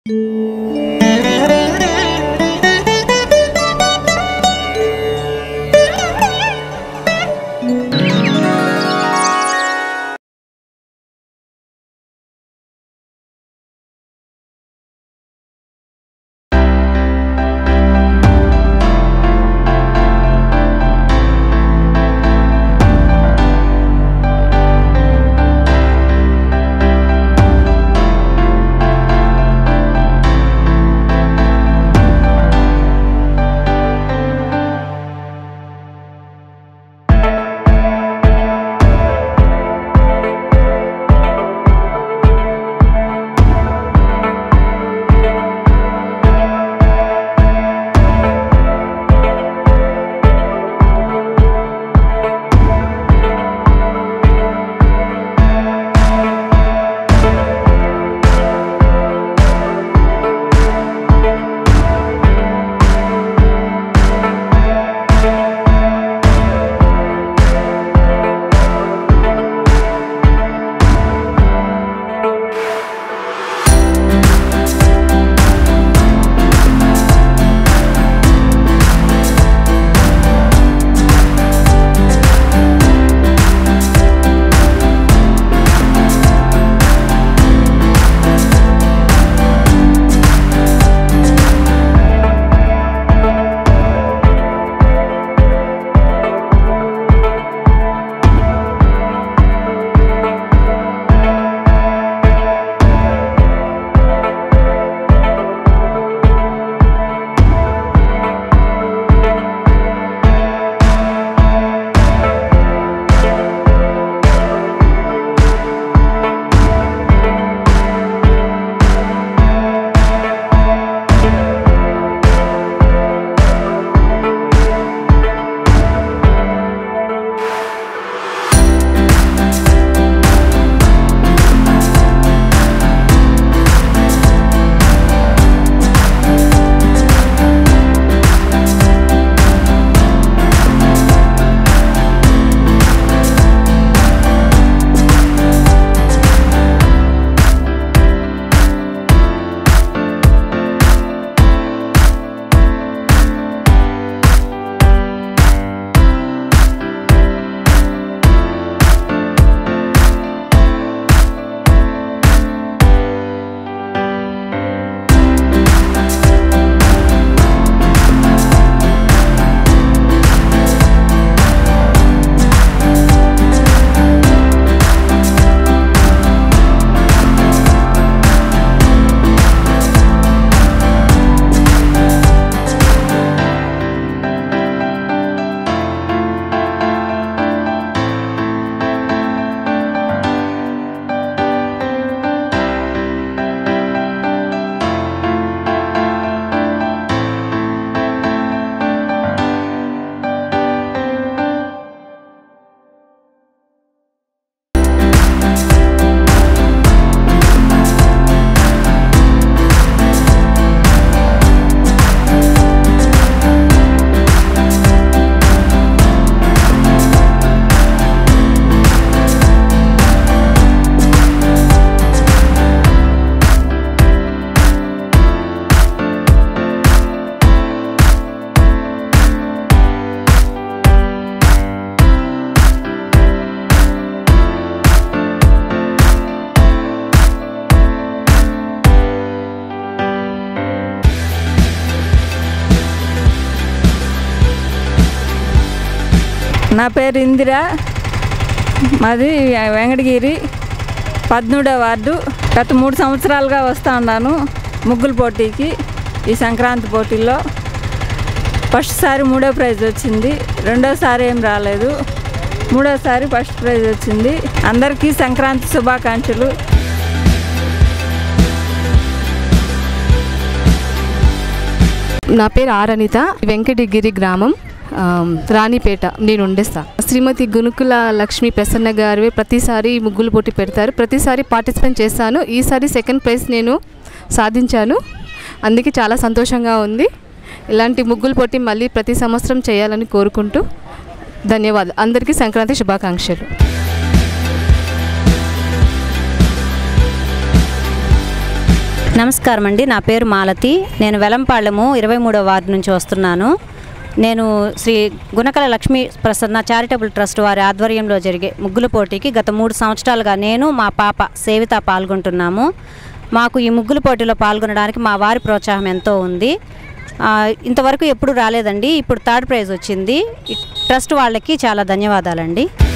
నా పేరు ఇందిర మాది వెంకటగిరి పద్మూడో వార్డు గత మూడు సంవత్సరాలుగా వస్తూ ఉన్నాను ముగ్గుల పోటీకి ఈ సంక్రాంతి పోటీల్లో ఫస్ట్ సారి మూడో ప్రైజ్ వచ్చింది రెండోసారి ఏం రాలేదు మూడోసారి ఫస్ట్ ప్రైజ్ వచ్చింది అందరికీ సంక్రాంతి శుభాకాంక్షలు నా పేరు ఆర్ అనిత వెంకటగిరి గ్రామం ఆ, రాణిపేట నేను ఉండేస్తా శ్రీమతి గునుకుల లక్ష్మీ ప్రసన్న గారు ప్రతిసారి ముగ్గులు పోటీ పెడతారు ప్రతిసారి పార్టిసిపేట్ చేస్తాను ఈసారి సెకండ్ ప్రైజ్ నేను సాధించాను అందుకే చాలా సంతోషంగా ఉంది ఇలాంటి ముగ్గులు పోటీ మళ్ళీ ప్రతి సంవత్సరం చేయాలని కోరుకుంటూ ధన్యవాదాలు అందరికీ సంక్రాంతి శుభాకాంక్షలు నమస్కారం అండి నా పేరు మాలతి నేను వెలంపాళ్లము ఇరవై మూడో వార్డు నుంచి వస్తున్నాను నేను శ్రీ గుణకల లక్ష్మీ ప్రసన్న చారిటబుల్ ట్రస్ట్ వారి ఆధ్వర్యంలో జరిగే ముగ్గుల పోటీకి గత మూడు సంవత్సరాలుగా నేను మా పాప సేవిత పాల్గొంటున్నాము మాకు ఈ ముగ్గుల పోటీలో పాల్గొనడానికి మా వారి ప్రోత్సాహం ఎంతో ఉంది ఆ, ఇంతవరకు ఎప్పుడు రాలేదండి ఇప్పుడు థర్డ్ ప్రైజ్ వచ్చింది ఈ ట్రస్ట్ వాళ్ళకి చాలా ధన్యవాదాలండి